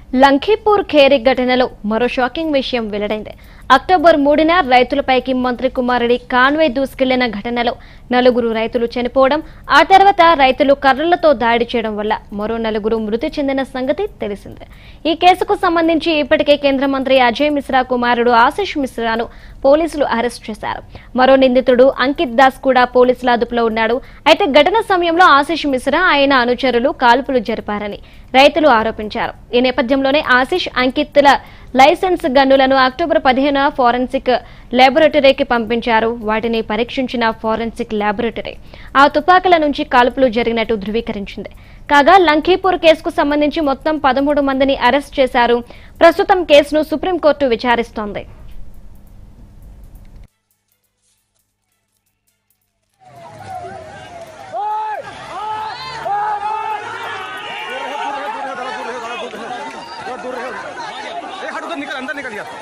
లంఖీపూర్ Carey ఘటనలో మరో shocking విషయం వెల్లడైంది అక్టోబర్ మూడున రైతులపైకి మంత్రి కుమారుడి కాన్వే దూసుకెళ్లిన ఘటనలో నలుగురు రైతులు చనిపోవడం ఆ తర్వాత రైతులు కర్రలతో దాడి చేయడం వల్ల మరో నలుగురు మృతి చెందిన సంగతి తెలిసిందే ఈ కేసుకు సంబంధించి ఇప్పటికే కేంద్ర మంత్రి అజయ్ మిశ్రా కుమారుడు ఆశిష్ మిశ్రాను పోలీసులు అరెస్ట్ చేశారు మరో నిందితుడు అంకిత్ దాస్ కూడా పోలీసుల అదుపులో ఉన్నాడు అయితే ఘటన సమయంలో ఆశిష్ మిశ్రా ఆయన అనుచరులు కాల్పులు జరిపారని రైతులు ఆరోపించారు ఈ నేపథ్యంలోనే ఆశిష్ అంకిత్ల లైసెన్స్ గన్నులను అక్టోబర్ పదిహేను ఫోరెన్సిక్ ల్యాబొరేటరీకి పంపించారు వాటిని పరీక్షించిన ఫోరెన్సిక్ ల్యాబొరేటరీ ఆ తుపాకుల నుంచి కాల్పులు జరిగినట్టు ధృవీకరించింది కాగా లంఖీపూర్ కేసుకు సంబంధించి మొత్తం పదమూడు మందిని అరెస్ట్ చేశారు ప్రస్తుతం కేసును సుప్రీంకోర్టు విచారిస్తోంది दूर रहे ए हट उधर निकल अंदर निकल गया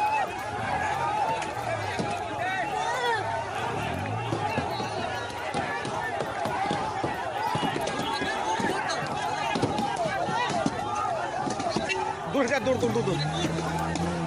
दूर जा दूर दूर दूर दूर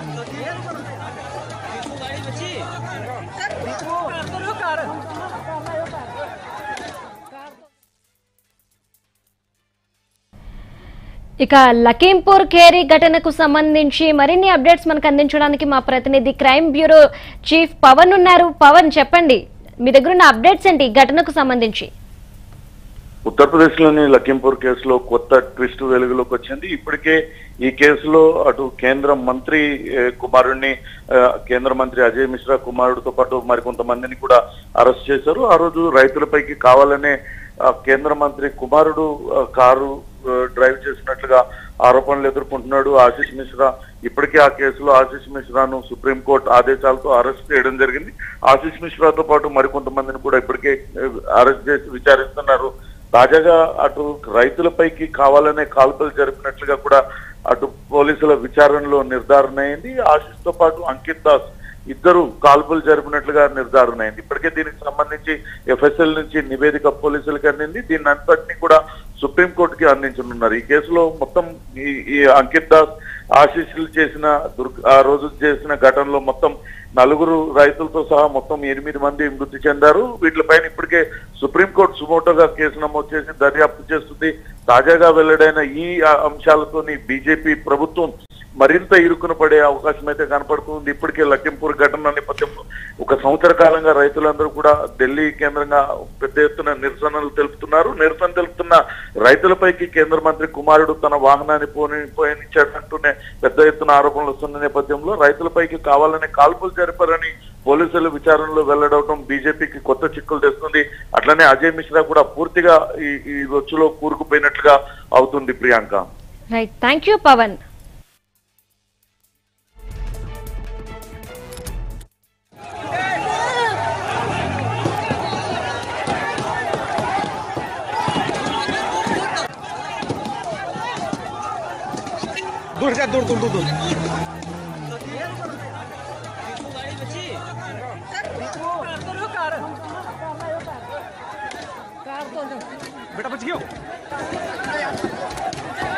ఇక లఖీంపూర్ ఖేరీ ఘటనకు సంబంధించి మరిన్ని అప్డేట్స్ మనకు అందించడానికి మా ప్రతినిధి క్రైమ్ బ్యూరో చీఫ్ పవన్ ఉన్నారు పవన్ చెప్పండి మీ దగ్గర ఉన్న అప్డేట్స్ ఏంటి ఈ ఘటనకు సంబంధించి ఉత్తరప్రదేశ్ లోని లఖింపూర్ కేసులో కొత్త ట్విస్ట్ వెలుగులోకి వచ్చింది ఇప్పటికే ఈ కేసులో అటు కేంద్ర మంత్రి ఏ, కుమారుడిని ఆ, కేంద్ర మంత్రి అజయ్ మిశ్రా కుమారుడితో పాటు మరికొంతమందిని కూడా అరెస్ట్ చేశారు ఆ రోజు రైతులపైకి కావాలనే ఆ, కేంద్ర మంత్రి కుమారుడు ఆ, కారు ఆ, డ్రైవ్ చేసినట్లుగా ఆరోపణలు ఎదుర్కొంటున్నాడు ఆశిష్ మిశ్రా ఇప్పటికే ఆ కేసులో ఆశిష్ మిశ్రాను సుప్రీంకోర్టు ఆదేశాలతో అరెస్ట్ చేయడం జరిగింది ఆశిష్ మిశ్రాతో పాటు మరికొంతమందిని కూడా ఇప్పటికే ఆ, అరెస్ట్ చేసి విచారిస్తున్నారు తాజాగా అటు రైతులపైకి కావాలనే కాల్పులు జరిపినట్లుగా కూడా అటు పోలీసుల విచారణలో నిర్ధారణ అయింది ఆశిష్ తో పాటు అంకిత్ దాస్ ఇద్దరు కాల్పులు జరిపినట్లుగా నిర్ధారణ అయింది ఇప్పటికే దీనికి సంబంధించి ఎఫ్ఎస్ఎల్ నుంచి నివేదిక పోలీసులకు అందింది దీన్ని అంతటినీ కూడా సుప్రీంకోర్టుకి అందించనున్నారు ఈ కేసులో మొత్తం ఈ ఈ అంకిత్ దాస్ ఆశీస్సులు చేసిన దుర్ ఆ రోజు చేసిన ఘటనలో మొత్తం నలుగురు రైతులతో సహా మొత్తం ఎనిమిది మంది మృతి చెందారు వీటిపైన ఇప్పటికే సుప్రీంకోర్టు సుమోటోగా కేసు నమోదు చేసి దర్యాప్తు చేస్తుంది తాజాగా వెల్లడైన ఈ ఆ, అంశాలతోని బీజేపీ ప్రభుత్వం మరింత ఇరుకున పడే అవకాశం అయితే కనపడుతుంది ఇప్పటికే లఖింపూర్ ఘటన నేపథ్యంలో ఒక సంవత్సర కాలంగా రైతులందరూ కూడా ఢిల్లీ కేంద్రంగా పెద్ద ఎత్తున నిరసనలు తెలుపుతున్నారు నిరసన తెలుపుతున్న రైతులపైకి కేంద్ర మంత్రి కుమారుడు తన వాహనాన్ని పోని పోయనిచ్చాడంటూనే పెద్ద ఎత్తున ఆరోపణలు వస్తున్న నేపథ్యంలో రైతులపైకి కావాలని కాల్పులు జరిపారని పోలీసుల విచారణలో వెల్లడవడం బీజేపీకి కొత్త చిక్కులు తెస్తుంది అట్లనే అజయ్ మిశ్రా కూడా పూర్తిగా ఈ ఈ రొచ్చులో కూరుకుపోయినట్లుగా అవుతుంది Priyanka right thank you Pavan दूर जा दूर दूर दूर दूर बेटा बच गयो